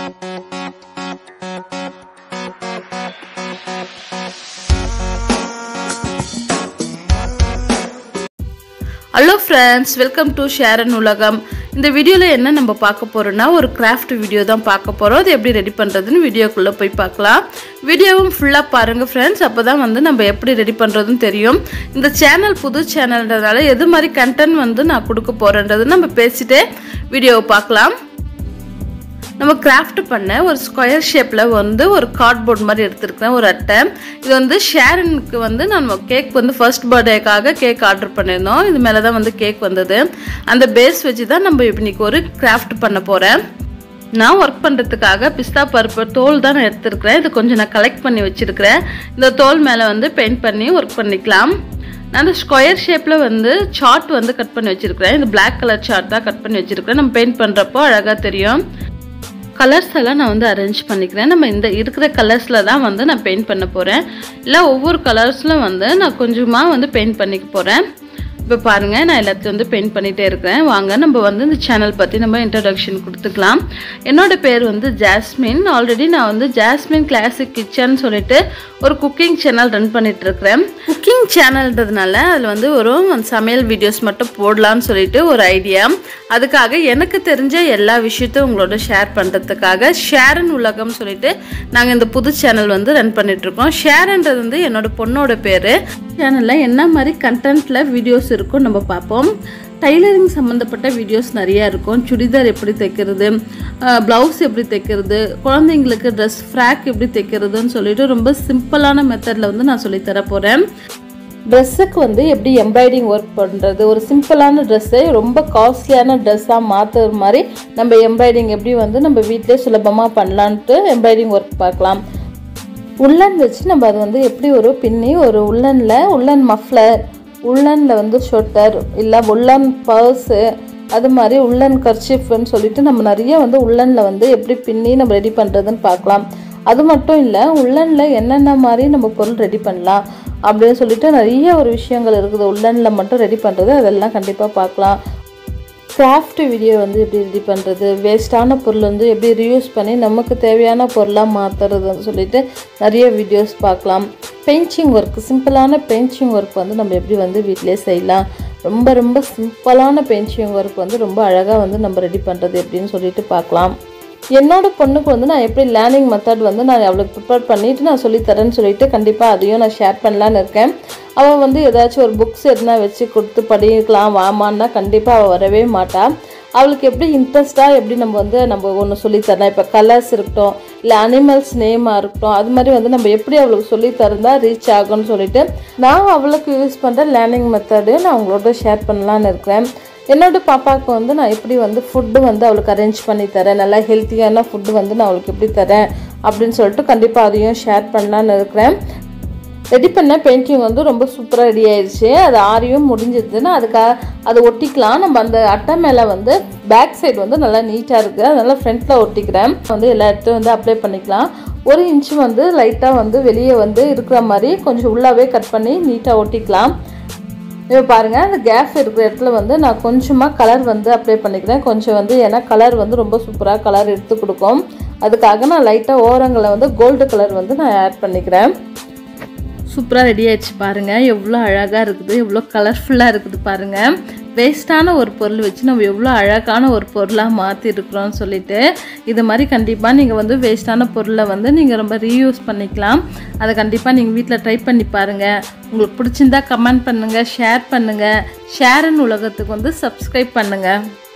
hello friends welcome to Sharon உலகம் இந்த வீடியோவில் என்ன நம்ம பார்க்க போகிறோம்னா ஒரு கிராஃப்ட் வீடியோ தான் பார்க்க போகிறோம் அது எப்படி ரெடி பண்ணுறதுன்னு வீடியோக்குள்ளே போய் பார்க்கலாம் வீடியோவும் ஃபுல்லாக பாருங்கள் ஃப்ரெண்ட்ஸ் அப்போ தான் வந்து நம்ம எப்படி ரெடி பண்ணுறதுன்னு தெரியும் இந்த சேனல் புது சேனல்ன்றதால எது மாதிரி கண்டென்ட் வந்து நான் கொடுக்க போகிறேன்றது நம்ம பேசிட்டே வீடியோவை பார்க்கலாம் நம்ம கிராஃப்ட் பண்ண ஒரு ஸ்கொயர் ஷேப்பில் வந்து ஒரு கார்ட்போர்ட் மாதிரி எடுத்துருக்கேன் ஒரு அட்டை இது வந்து ஷேரனுக்கு வந்து நான் கேக் வந்து ஃபர்ஸ்ட் பர்த்டேக்காக கேக் ஆர்டர் பண்ணியிருந்தோம் இது மேலே தான் வந்து கேக் வந்தது அந்த பேஸ் வச்சு தான் நம்ம இன்னைக்கு ஒரு கிராஃப்ட் பண்ண போகிறேன் நான் ஒர்க் பண்ணுறதுக்காக பிஸ்தா பருப்பு தோல் தான் நான் எடுத்துருக்கிறேன் இது கொஞ்சம் நான் கலெக்ட் பண்ணி வச்சுருக்கிறேன் இந்த தோல் மேலே வந்து பெயிண்ட் பண்ணி ஒர்க் பண்ணிக்கலாம் நான் அந்த ஸ்கொயர் ஷேப்பில் வந்து சார்ட் வந்து கட் பண்ணி வச்சுருக்கிறேன் இது பிளாக் கலர் சார்ட் தான் கட் பண்ணி வச்சுருக்கிறேன் நம்ம பெயிண்ட் பண்ணுறப்போ அழகாக தெரியும் கலர்ஸ் எல்லாம் நான் வந்து அரேஞ்ச் பண்ணிக்கிறேன் நம்ம இந்த இருக்கிற கலர்ஸில் தான் வந்து நான் பெயிண்ட் பண்ண போகிறேன் இல்லை ஒவ்வொரு கலர்ஸில் வந்து நான் கொஞ்சமாக வந்து பெயிண்ட் பண்ணிக்க போகிறேன் இப்போ பாருங்கள் நான் எல்லாத்தையும் வந்து பெயிண்ட் பண்ணிகிட்டே இருக்கிறேன் வாங்க நம்ம வந்து இந்த சேனல் பற்றி நம்ம இன்ட்ரடக்ஷன் கொடுத்துக்கலாம் என்னோட பேர் வந்து ஜாஸ்மின் ஆல்ரெடி நான் வந்து ஜாஸ்மின் கிளாசிக் கிச்சன் சொல்லிட்டு ஒரு குக்கிங் சேனல் ரன் பண்ணிட்டு இருக்கிறேன் குக்கிங் சேனல்ன்றதுனால அதில் வந்து ஒரு சமையல் வீடியோஸ் மட்டும் போடலான்னு சொல்லிட்டு ஒரு ஐடியா அதுக்காக எனக்கு தெரிஞ்ச எல்லா விஷயத்தையும் உங்களோட ஷேர் பண்ணுறதுக்காக ஷேரன் உலகம் சொல்லிட்டு நாங்கள் இந்த புது சேனல் வந்து ரன் பண்ணிகிட்ருக்கோம் ஷேரன்றது வந்து என்னோட பொண்ணோட பேர் சேனலில் என்ன மாதிரி கண்டென்ட்டில் வீடியோஸ் இருக்கும் நம்ம பார்ப்போம் டைலரிங் சம்மந்தப்பட்ட வீடியோஸ் நிறையா இருக்கும் சுடிதார் எப்படி தைக்கிறது ப்ளவுஸ் எப்படி தைக்கிறது குழந்தைங்களுக்கு ட்ரெஸ் ஃப்ராக் எப்படி தைக்கிறதுன்னு சொல்லிட்டு ரொம்ப சிம்பிளான மெத்தடில் வந்து நான் சொல்லித்தர போகிறேன் ட்ரெஸ்ஸுக்கு வந்து எப்படி எம்ப்ராய்டிங் ஒர்க் பண்ணுறது ஒரு சிம்பிளான ட்ரெஸ்ஸை ரொம்ப காஸ்ட்லியான ட்ரெஸ்ஸாக மாற்றுற மாதிரி நம்ம எம்ப்ராய்டிங் எப்படி வந்து நம்ம வீட்டிலே சுலபமாக பண்ணலான்ட்டு எம்ப்ராய்டிங் ஒர்க் பார்க்கலாம் உள்ளன் வச்சு நம்ம அது வந்து எப்படி ஒரு பின்னி ஒரு உள்ளனில் உள்ளன் மஃப்ளர் உள்ளனில் வந்து ஷொட்டர் இல்லை உள்ளன் பர்ஸு அது மாதிரி உள்ளன் கர்ச்சிஃப்னு சொல்லிட்டு நம்ம நிறைய வந்து உள்ளனில் வந்து எப்படி பின்னி நம்ம ரெடி பண்ணுறதுன்னு பார்க்கலாம் அது மட்டும் இல்லை உள்ளனில் என்னென்ன மாதிரி நம்ம பொருள் ரெடி பண்ணலாம் அப்படின்னு சொல்லிட்டு நிறைய ஒரு விஷயங்கள் இருக்குது உள்ளனில் மட்டும் ரெடி பண்ணுறது அதெல்லாம் கண்டிப்பாக பார்க்கலாம் கிராஃப்ட் வீடியோ வந்து எப்படி ரெடி பண்ணுறது வேஸ்ட்டான பொருள் வந்து எப்படி ரியூஸ் பண்ணி நமக்கு தேவையான பொருளாக மாற்றுறதுன்னு சொல்லிட்டு நிறைய வீடியோஸ் பார்க்கலாம் பெயிண்டிங் ஒர்க் சிம்பிளான பெயிண்டிங் ஒர்க் வந்து நம்ம எப்படி வந்து வீட்டிலே செய்யலாம் ரொம்ப ரொம்ப சிம்பிளான பெயிண்டிங் ஒர்க் வந்து ரொம்ப அழகாக வந்து நம்ம ரெடி பண்ணுறது எப்படின்னு சொல்லிட்டு பார்க்கலாம் என்னோட பொண்ணுக்கு வந்து நான் எப்படி லேர்னிங் மெத்தட் வந்து நான் அவளுக்கு ப்ரிப்பேர் பண்ணிவிட்டு நான் சொல்லித்தரேன்னு சொல்லிட்டு கண்டிப்பாக அதையும் நான் ஷேர் பண்ணலான்னு இருக்கேன் அவள் வந்து ஏதாச்சும் ஒரு புக்ஸ் எதுனா வச்சு கொடுத்து படிக்கலாம் வாமான்னா கண்டிப்பாக அவள் வரவே மாட்டாள் அவளுக்கு எப்படி இன்ட்ரெஸ்ட்டாக எப்படி நம்ம வந்து நம்ம ஒன்று சொல்லித்தரலாம் இப்போ கலர்ஸ் இருக்கட்டும் இல்லை அனிமல்ஸ் நேமாக இருக்கட்டும் அது மாதிரி வந்து நம்ம எப்படி அவளுக்கு சொல்லி தருந்தா ரீச் ஆகும்னு சொல்லிட்டு நான் அவளுக்கு யூஸ் பண்ணுற லேர்னிங் மெத்தடு நான் அவங்களோட ஷேர் பண்ணலான்னு இருக்கிறேன் என்னோட பாப்பாவுக்கு வந்து நான் எப்படி வந்து ஃபுட்டு வந்து அவளுக்கு அரேஞ்ச் பண்ணி தரேன் நல்லா ஹெல்த்தியான ஃபுட்டு வந்து நான் அவளுக்கு எப்படி தரேன் அப்படின்னு சொல்லிட்டு கண்டிப்பாக அதையும் ஷேர் பண்ணலான்னு இருக்கிறேன் ரெடி பண்ண பெயிண்டிங் வந்து ரொம்ப சூப்பராக ரெடி ஆயிடுச்சு அது ஆரியும் முடிஞ்சிருதுன்னா அதுக்காக அதை ஒட்டிக்கலாம் நம்ம அந்த அட்டை மேலே வந்து பேக் சைடு வந்து நல்லா நீட்டாக இருக்குது அதனால் ஃப்ரண்ட்டில் ஒட்டிக்கிறேன் வந்து எல்லா இடத்தையும் வந்து அப்ளை பண்ணிக்கலாம் ஒரு இன்ச்சு வந்து லைட்டாக வந்து வெளியே வந்து இருக்கிற மாதிரி கொஞ்சம் உள்ளாவே கட் பண்ணி நீட்டாக ஒட்டிக்கலாம் இப்போ பாருங்கள் அந்த கேப் இருக்கிற இடத்துல வந்து நான் கொஞ்சமாக கலர் வந்து அப்ளை பண்ணிக்கிறேன் கொஞ்சம் வந்து ஏன்னா கலர் வந்து ரொம்ப சூப்பராக கலர் எடுத்து கொடுக்கும் அதுக்காக நான் லைட்டாக ஓரங்களை வந்து கோல்டு கலர் வந்து நான் ஆட் பண்ணிக்கிறேன் சூப்பராக ரெடி ஆயிடுச்சு பாருங்கள் எவ்வளோ அழகாக இருக்குது எவ்வளோ கலர்ஃபுல்லாக இருக்குது பாருங்கள் வேஸ்ட்டான ஒரு பொருள் வச்சு நம்ம எவ்வளோ அழகான ஒரு பொருளாக மாற்றிருக்கிறோம்னு சொல்லிட்டு இது மாதிரி கண்டிப்பாக நீங்கள் வந்து வேஸ்ட்டான பொருளை வந்து நீங்கள் ரொம்ப ரீயூஸ் பண்ணிக்கலாம் அதை கண்டிப்பாக நீங்கள் வீட்டில் ட்ரை பண்ணி பாருங்கள் உங்களுக்கு பிடிச்சிருந்தா கமெண்ட் பண்ணுங்கள் ஷேர் பண்ணுங்கள் ஷேரன் உலகத்துக்கு வந்து சப்ஸ்கிரைப் பண்ணுங்கள்